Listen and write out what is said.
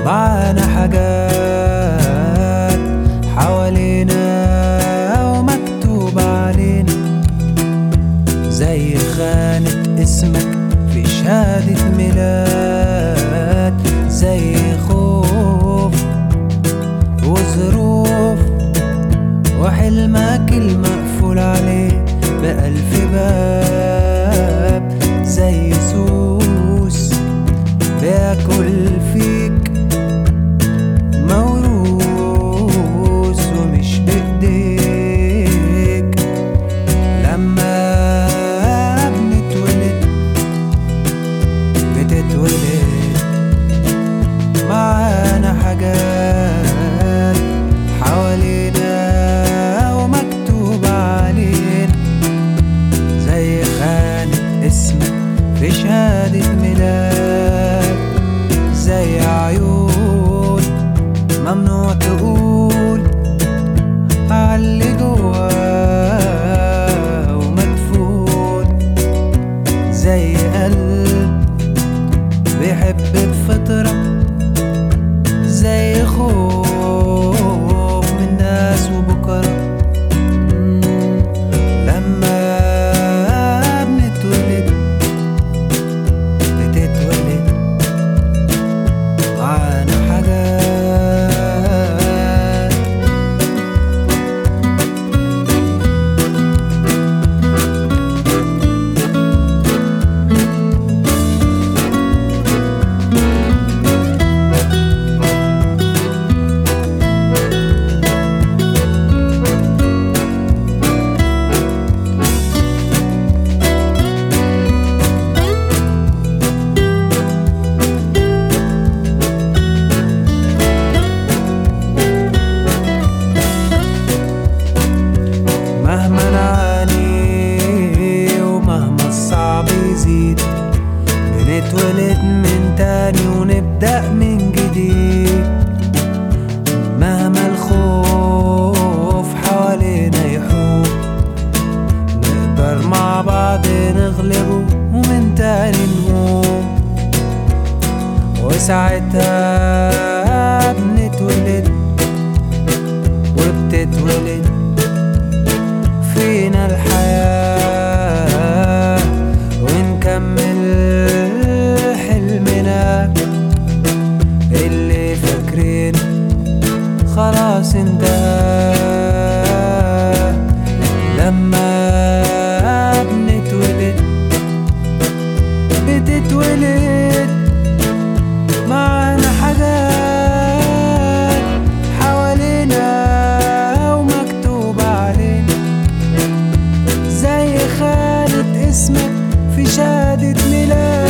معانا حاجات حوالينا ومكتوب علينا زي خانة اسمك في شهادة ميلاد زي خوف وظروف وحلمك المقفول عليه بألف باب زي سوس بياكل فيك موروث ومش بإيديك لما بنتولد بتتولد معانا حاجات حوالينا ومكتوب علينا زي خانة اسمك في شهادة ميلاد زي عيون ممنوع تقول عاللي جواه ومدفون زي قلب بيحب بفطرة زي خوف من ناس وبكرة مم. لما بنتولد بتتولد معانا حاجات مهما نعاني ومهما الصعب يزيد بنتولد من تاني ونبدأ من جديد مهما الخوف حوالينا يحوم نقدر مع بعض نغلبه ومن تاني نقوم وساعتها بنتولد وبتتولد فينا الحياة ونكمل حلمنا اللي فاكرين خلاص انتهى لما بنتولد بتتولد معانا حاجات حوالينا ومكتوب علينا زي خانة اسمك في شهادة ميلاد